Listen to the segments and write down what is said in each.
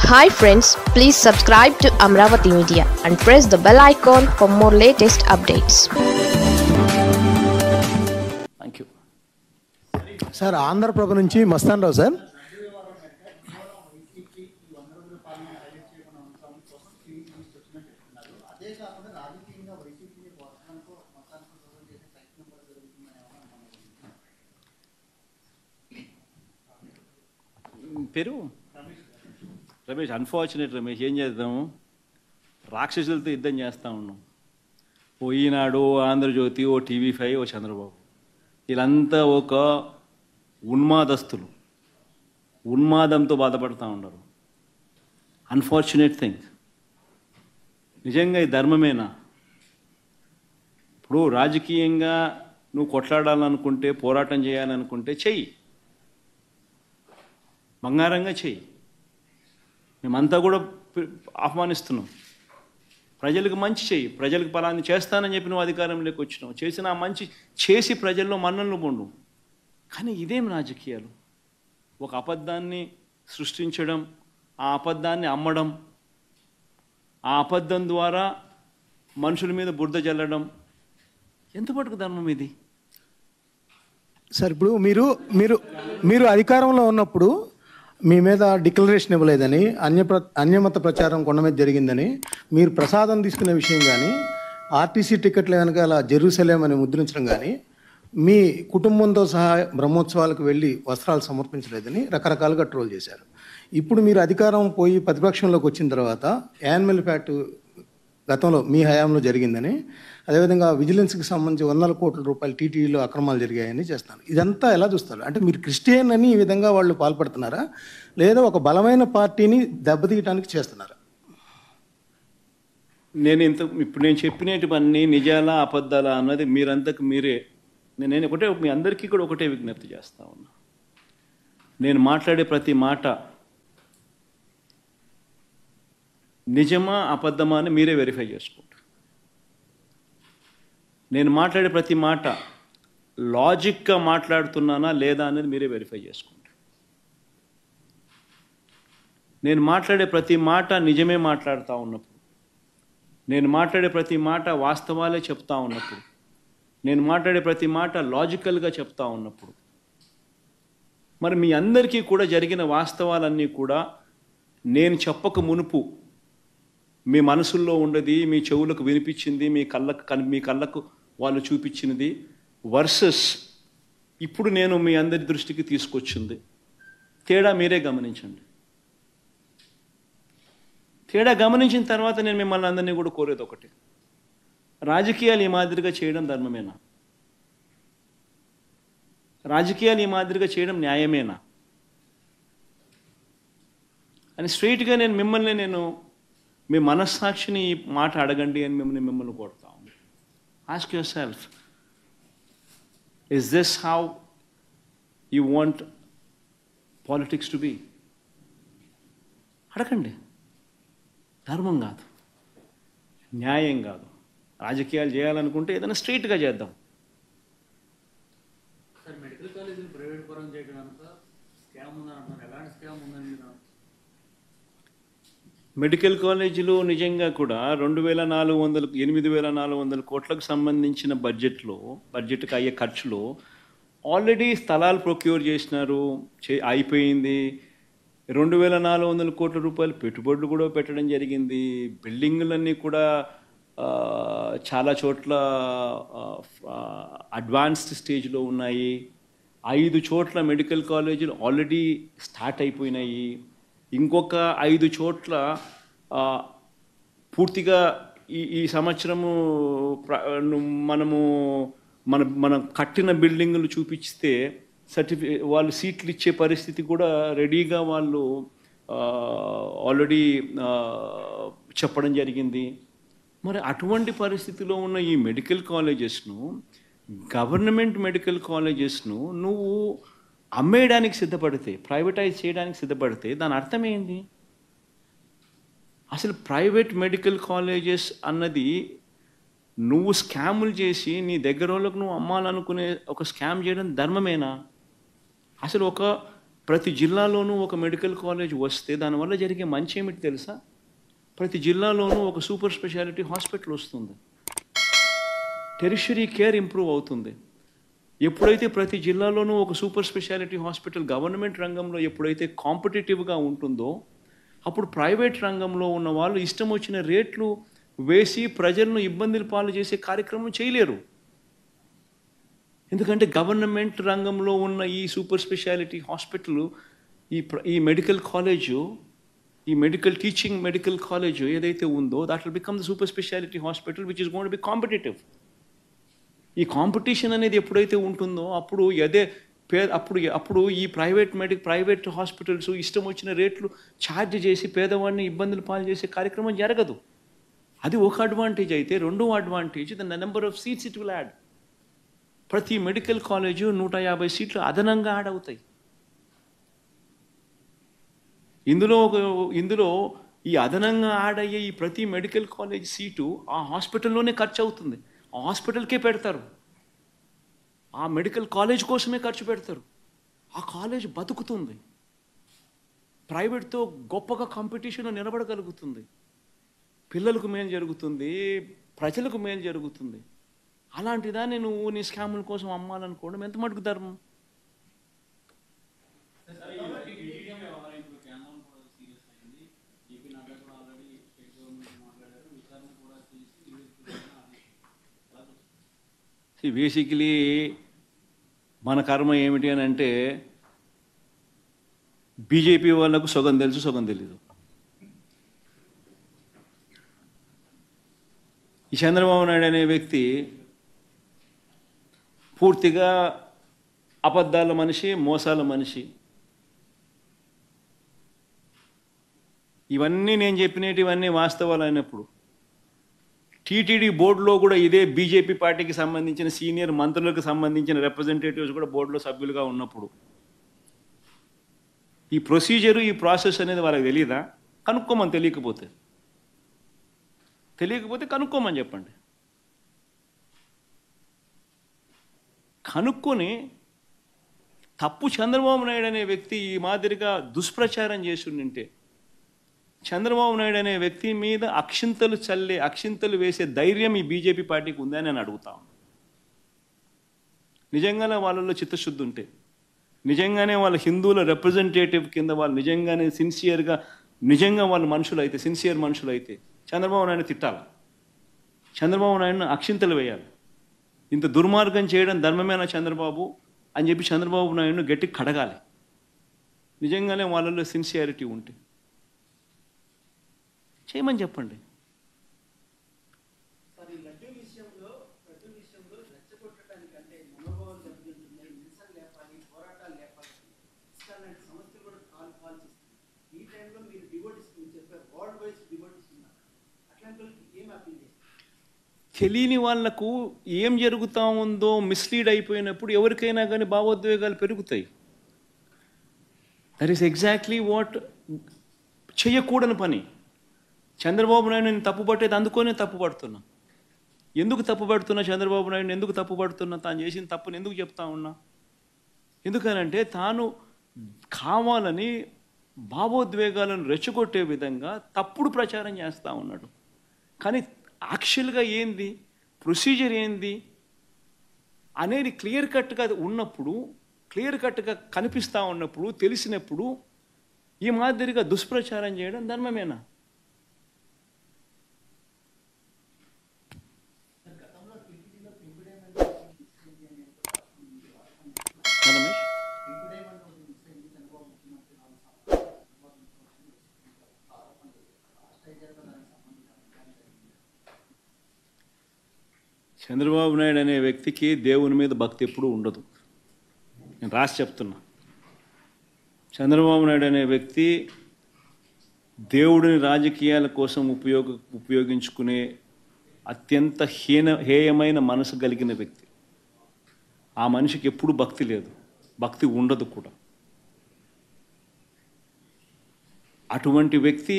hi friends please subscribe to Amaravati media and press the bell icon for more latest updates thank you sir Andhraprabha నుంచి మస్తాన్ రావు sir పేరు Ramesh unfortunate Ramesh ఏం చేద్దాము రాక్షసులతో యుద్ధం చేస్తూ ఉన్నాం ఓ ఈనాడు ఓ ఆంధ్రజ్యోతి ఓ టీవీ ఫైవ్ ఓ చంద్రబాబు వీళ్ళంతా ఒక ఉన్మాదస్తులు ఉన్మాదంతో బాధపడుతూ ఉన్నారు అన్ఫార్చునేట్ థింగ్ నిజంగా ఈ ధర్మమేనా ఇప్పుడు రాజకీయంగా నువ్వు కొట్లాడాలనుకుంటే పోరాటం చేయాలనుకుంటే చెయ్యి బంగారంగా చెయ్యి మేమంతా కూడా పి- ఆహ్వానిస్తున్నాం ప్రజలకు మంచి చెయ్యి ప్రజలకు ఫలాన్ని చేస్తానని చెప్పి నువ్వు అధికారంలోకి వచ్చినావు చేసిన ఆ మంచి చేసి ప్రజల్లో మన్ననలు పొండు కానీ ఇదేం రాజకీయాలు ఒక అబద్ధాన్ని సృష్టించడం ఆ అబద్ధాన్ని అమ్మడం ఆ అబద్ధం ద్వారా మనుషుల మీద బురద జల్లడం ఎంతమటుకు ధర్మం ఇది సార్ ఇప్పుడు మీరు మీరు మీరు అధికారంలో ఉన్నప్పుడు మీ మీద డిక్లరేషన్ ఇవ్వలేదని అన్య ప్ర అన్యమత ప్రచారం కొండ మీద జరిగిందని మీరు ప్రసాదం తీసుకునే విషయం కానీ ఆర్టీసీ టికెట్ల వెనకాల జెరూసలేం అని ముద్రించడం కానీ మీ కుటుంబంతో సహా బ్రహ్మోత్సవాలకు వెళ్ళి వస్త్రాలు సమర్పించలేదని రకరకాలుగా ట్రోల్ చేశారు ఇప్పుడు మీరు అధికారం పోయి ప్రతిపక్షంలోకి వచ్చిన తర్వాత యానిమల్ ఫ్యాట్ గతంలో మీ హయాంలో జరిగిందని అదేవిధంగా విజిలెన్స్కి సంబంధించి వందల కోట్ల రూపాయలు టీటీఈలో అక్రమాలు జరిగాయని చేస్తున్నారు ఇదంతా ఎలా చూస్తారు అంటే మీరు క్రిస్టియన్ అని ఈ విధంగా వాళ్ళు పాల్పడుతున్నారా లేదా ఒక బలమైన పార్టీని దెబ్బతీయడానికి చేస్తున్నారా నేను ఇంత ఇప్పుడు నేను చెప్పినటువన్నీ నిజాలా అబద్ధాలా అన్నది మీరంతకు మీరే నేను నేను ఒకటే మీ అందరికీ కూడా ఒకటే విజ్ఞప్తి చేస్తా ఉన్నా నేను మాట్లాడే ప్రతి మాట నిజమా అబద్ధమా అని మీరే వెరిఫై చేసుకోండి నేను మాట్లాడే ప్రతి మాట లాజిక్గా మాట్లాడుతున్నానా లేదా అనేది మీరే వెరిఫై చేసుకోండి నేను మాట్లాడే ప్రతి మాట నిజమే మాట్లాడుతూ ఉన్నప్పుడు నేను మాట్లాడే ప్రతి మాట వాస్తవాలే చెప్తా ఉన్నప్పుడు నేను మాట్లాడే ప్రతి మాట లాజికల్గా చెప్తా ఉన్నప్పుడు మరి మీ అందరికీ కూడా జరిగిన వాస్తవాలన్నీ కూడా నేను చెప్పక మునుపు మీ మనసుల్లో ఉండేది మీ చెవులకు వినిపించింది మీ కళ్ళకు కన్- మీ కళ్ళకు వాళ్ళు చూపించినది వర్సెస్ ఇప్పుడు నేను మీ అందరి దృష్టికి తీసుకొచ్చింది తేడా మీరే గమనించండి తేడా గమనించిన తర్వాత నేను మిమ్మల్ని అందరినీ కూడా కోరేది ఒకటి రాజకీయాలు ఈ మాదిరిగా చేయడం ధర్మమేనా రాజకీయాలు ఈ మాదిరిగా చేయడం న్యాయమేనా అని స్ట్రైట్గా నేను మిమ్మల్ని నేను మీ మనస్సాక్షిని ఈ మాట అడగండి అని మిమ్మల్ని మిమ్మల్ని కోరుతా ఉన్నాను ask yourself is this how you want politics to be అడగండి ధర్మం కాదు న్యాయం కాదు రాజకీయాలు చేయాలనుకుంటే ఏదైనా స్ట్రైట్గా చేద్దాం సార్ మెడికల్ కాలేజీలు ప్రైవేట్ పరం చేయడం అంతా స్కామ్ ఉందని అంటున్నారు ఎలాంటి స్కామ్ ఉందని మీరు మెడికల్ కాలేజీలు నిజంగా కూడా రెండు వేల నాలుగు వందల ఎనిమిది వేల నాలుగు వందల కోట్లకు సంబంధించిన బడ్జెట్లో బడ్జెట్కి అయ్యే ఖర్చులో ఆల్రెడీ స్థలాలు ప్రొక్యూర్ చేసినారు చే అయిపోయింది రెండు వేల నాలుగు వందల కోట్ల రూపాయలు పెట్టుబడులు కూడా పెట్టడం జరిగింది బిల్డింగులన్నీ కూడా ఆ, చాలా చోట్ల అడ్వాన్స్డ్ స్టేజ్లో ఉన్నాయి ఐదు చోట్ల మెడికల్ కాలేజీలు ఆల్రెడీ స్టార్ట్ అయిపోయినాయి ఇంకొక ఐదు చోట్ల ఆ, పూర్తిగా ఈ ఈ సంవత్సరము ప్ర- ను- మనము మన మనం కట్టిన బిల్డింగులు చూపిస్తే సర్టిఫి వాళ్ళు సీట్లు ఇచ్చే పరిస్థితి కూడా రెడీగా వాళ్ళు ఆల్రెడీ చెప్పడం జరిగింది మరి అటువంటి పరిస్థితిలో ఉన్న ఈ మెడికల్ కాలేజెస్ను గవర్నమెంట్ మెడికల్ కాలేజెస్ను నువ్వు అమ్మేయడానికి సిద్ధపడితే ప్రైవేటైజ్ చేయడానికి సిద్ధపడితే దాని అర్థం ఏంటి అసలు ప్రైవేట్ మెడికల్ కాలేజెస్ అన్నది నువ్వు స్కాములు చేసి నీ దగ్గర వాళ్ళకు నువ్వు అమ్మాలనుకునే ఒక స్కామ్ చేయడం ధర్మమేనా అసలు ఒక ప్రతి జిల్లాలోనూ ఒక మెడికల్ కాలేజ్ వస్తే దానివల్ల జరిగే మంచి ఏమిటి తెలుసా ప్రతి జిల్లాలోనూ ఒక సూపర్ స్పెషాలిటీ హాస్పిటల్ వస్తుంది టెరిషరీ కేర్ ఇంప్రూవ్ అవుతుంది ఎప్పుడైతే ప్రతి జిల్లాలోనూ ఒక సూపర్ స్పెషాలిటీ హాస్పిటల్ గవర్నమెంట్ రంగంలో ఎప్పుడైతే కాంపిటేటివ్గా ఉంటుందో అప్పుడు ప్రైవేట్ రంగంలో ఉన్న వాళ్ళు ఇష్టం వచ్చిన రేట్లు వేసి ప్రజలను ఇబ్బందులు పాలు చేసే కార్యక్రమం చేయలేరు ఎందుకంటే గవర్నమెంట్ రంగంలో ఉన్న ఈ సూపర్ స్పెషాలిటీ హాస్పిటల్ ఈ ప్ర- ఈ మెడికల్ కాలేజు ఈ మెడికల్ టీచింగ్ మెడికల్ కాలేజ్ ఏదైతే ఉందో that will become the super speciality hospital which is gonna be competitive ఈ కాంపిటీషన్ అనేది ఎప్పుడైతే ఉంటుందో అప్పుడు అదే పే అప్పుడు అప్పుడు ఈ ప్రైవేట్ మెడిక్ ప్రైవేట్ హాస్పిటల్స్ ఇష్టం వచ్చిన రేట్లు ఛార్జ్ చేసి పేదవాడిని ఇబ్బందులు పాలు చేసే కార్యక్రమం జరగదు అది ఒక అడ్వాంటేజ్ అయితే రెండో advantage the number of seats it will add ప్రతి మెడికల్ కాలేజు నూట యాభై సీట్లు అదనంగా యాడ్ అవుతాయి ఇందులో ఒక ఇందులో ఈ అదనంగా యాడ్ అయ్యే ఈ ప్రతి మెడికల్ కాలేజ్ సీటు ఆ హాస్పిటల్లోనే ఖర్చు అవుతుంది ఆ హాస్పిటల్కే పెడతారు ఆ మెడికల్ కాలేజ్ కోసమే ఖర్చు పెడతారు ఆ కాలేజ్ బతుకుతుంది ప్రైవేట్తో గొప్పగా కాంపిటీషన్ నిలబడగలుగుతుంది పిల్లలకు మేలు జరుగుతుంది ప్రజలకు మేలు జరుగుతుంది అలాంటి దాన్ని నువ్వు నీ స్కాముల కోసం అమ్మాలనుకోవడం ఎంత మటుకు ధర్మం బేసికలీ మన కర్మ ఏమిటి అని అంటే బీజేపీ వాళ్ళకు సగం తెలుసు సగం తెలీదు ఈ చంద్రబాబు నాయుడు అనే వ్యక్తి పూర్తిగా అబద్ధాల మనిషి మోసాల మనిషి ఇవన్నీ నేను చెప్పినటివన్నీ వాస్తవాలు అయినప్పుడు టీటీడీ బోర్డులో కూడా ఇదే బీజేపీ పార్టీకి సంబంధించిన సీనియర్ మంత్రులకు సంబంధించిన రిప్రజెంటేటివ్స్ కూడా బోర్డులో సభ్యులుగా ఉన్నప్పుడు ఈ ప్రొసీజరు ఈ ప్రాసెస్ అనేది వాళ్ళకి తెలియదా కనుక్కోమని తెలియకపోతే తెలియకపోతే కనుక్కోమని చెప్పండి కనుక్కొని తప్పు చంద్రబాబు నాయుడు అనే వ్యక్తి ఈ మాదిరిగా దుష్ప్రచారం చేసి ఉండింటే చంద్రబాబు నాయుడు అనే వ్యక్తి మీద అక్షింతలు చల్లే అక్షింతలు వేసే ధైర్యం ఈ బీజేపీ పార్టీకి ఉందని నేను అడుగుతాను నిజంగానే వాళ్ళలో చిత్తశుద్ధి ఉంటే నిజంగానే వాళ్ళ హిందువుల రిప్రజెంటేటివ్ కింద వాళ్ళు నిజంగానే సిన్సియర్గా నిజంగా వాళ్ళ మనుషులు అయితే సిన్సియర్ మనుషులు అయితే చంద్రబాబు నాయుడు తిట్టాలి చంద్రబాబు నాయుడును అక్షింతలు వేయాలి ఇంత దుర్మార్గం చేయడం ధర్మమేనా చంద్రబాబు అని చెప్పి చంద్రబాబు నాయుడును గట్టి కడగాలి నిజంగానే వాళ్ళలో సిన్సియారిటీ ఉంటే చేయమని చెప్పండి సార్ ఈ లడ్డూ విషయంలో లడ్డూ విషయంలో రెచ్చగొట్టడానికంటే మనోభావాలు దెబ్బతింటున్నాయి నిరసన లేపాలి పోరాటాలు లేపాలి ఇస్కాన్ లాంటి సమస్యలు కూడా కాల్ కాల్ చేస్తుంది ఈ టైంలో మీరు డివోటీస్ మీరు చెప్పారు వరల్డ్ వైజ్ డివోటీస్ ఉన్నారు అట్లాంటి వాళ్ళకి ఏం అప్పీల్ చేస్తారు తెలియని వాళ్లకు ఏం జరుగుతా ఉందో మిస్లీడ్ అయిపోయినప్పుడు ఎవరికైనా కానీ భావోద్వేగాలు పెరుగుతాయి దట్ ఈస్ ఎగ్జాక్ట్లీ వాట్ చేయకూడని పని చంద్రబాబు నాయుడు నేను తప్పు పట్టేది అందుకోనే తప్పు పడుతున్నా ఎందుకు తప్పు పడుతున్నా చంద్రబాబు నాయుడు ఎందుకు తప్పు పడుతున్నా తాను చేసిన తప్పుని ఎందుకు చెప్తా ఉన్నా ఎందుకనంటే తాను కావాలని భావోద్వేగాలను రెచ్చగొట్టే విధంగా తప్పుడు ప్రచారం చేస్తూ ఉన్నాడు కానీ యాక్చువల్గా ఏంది ప్రొసీజర్ ఏంది అనేది క్లియర్ కట్గా ఉన్నప్పుడు క్లియర్ కట్గా కనిపిస్తూ ఉన్నప్పుడు తెలిసినప్పుడు ఈ మాదిరిగా దుష్ప్రచారం చేయడం ధర్మమేనా రమేష్ చంద్రబాబు నాయుడు అనే వ్యక్తికి దేవుని మీద భక్తి ఎప్పుడూ ఉండదు నేను రాసి చెప్తున్నా చంద్రబాబు నాయుడు అనే వ్యక్తి దేవుడిని రాజకీయాల కోసం ఉపయోగ ఉపయోగించుకునే అత్యంత హీన హేయమైన మనసు కలిగిన వ్యక్తి ఆ మనిషికి ఎప్పుడూ భక్తి లేదు భక్తి ఉండదు కూడా అటువంటి వ్యక్తి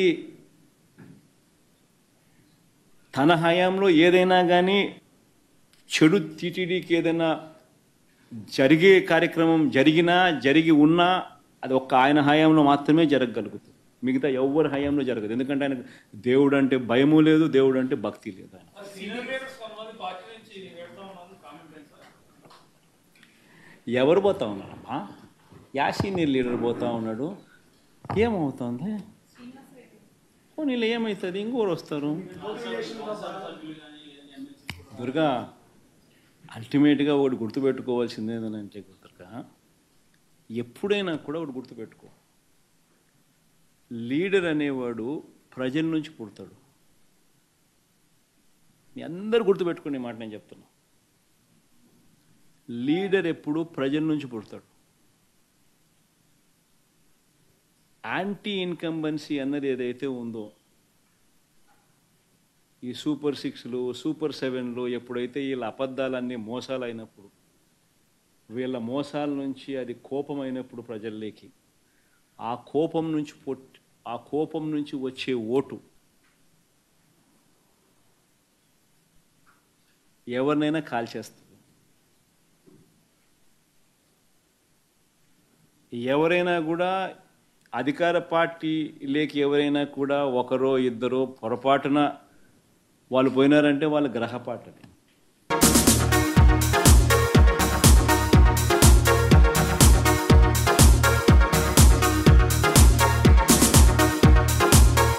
తన హయాంలో ఏదైనా కానీ చెడు టీటీడీకి ఏదైనా జరిగే కార్యక్రమం జరిగినా జరిగి ఉన్నా అది ఒక్క ఆయన హయాంలో మాత్రమే జరగగలుగుతుంది మిగతా ఎవరి హయాంలో జరగదు ఎందుకంటే ఆయనకు దేవుడు అంటే భయము లేదు దేవుడు అంటే భక్తి లేదు ఆయన సీనియర్ లీడర్స్ కొంతమంది పార్టీ నుంచి వెళ్తా ఉన్నారు కామెంట్ ఏంటి సార్ ఎవరు పోతా ఉన్నారమ్మా యా సీనియర్ లీడర్ పోతా ఉన్నాడు ఏమవుతుంది ఓ నీళ్ళు ఏమవుతుంది ఇంకోరు వస్తారు దుర్గా అల్టిమేట్గా ఒకటి గుర్తుపెట్టుకోవాల్సింది ఏంటంటే దుర్గా ఎప్పుడైనా కూడా ఒకటి గుర్తుపెట్టుకో లీడర్ అనేవాడు ప్రజల నుంచి పుడతాడు మీ అందరు గుర్తుపెట్టుకునే మాట నేను చెప్తున్నా లీడర్ ఎప్పుడు ప్రజల నుంచి పుడతాడు యాంటీ ఇన్కంబెన్సీ అన్నది ఏదైతే ఉందో ఈ సూపర్ సిక్స్లు సూపర్ సెవెన్లు ఎప్పుడైతే వీళ్ళ అబద్ధాలన్నీ మోసాలు అయినప్పుడు వీళ్ళ మోసాల నుంచి అది కోపం అయినప్పుడు ప్రజల్లోకి ఆ కోపం నుంచి పొట్ ఆ కోపం నుంచి వచ్చే ఓటు ఎవరినైనా కాల్చేస్తుంది ఎవరైనా కూడా అధికార పార్టీ లేక ఎవరైనా కూడా ఒకరో ఇద్దరో పొరపాటున వాళ్ళు పోయినారంటే వాళ్ళ గ్రహపాటని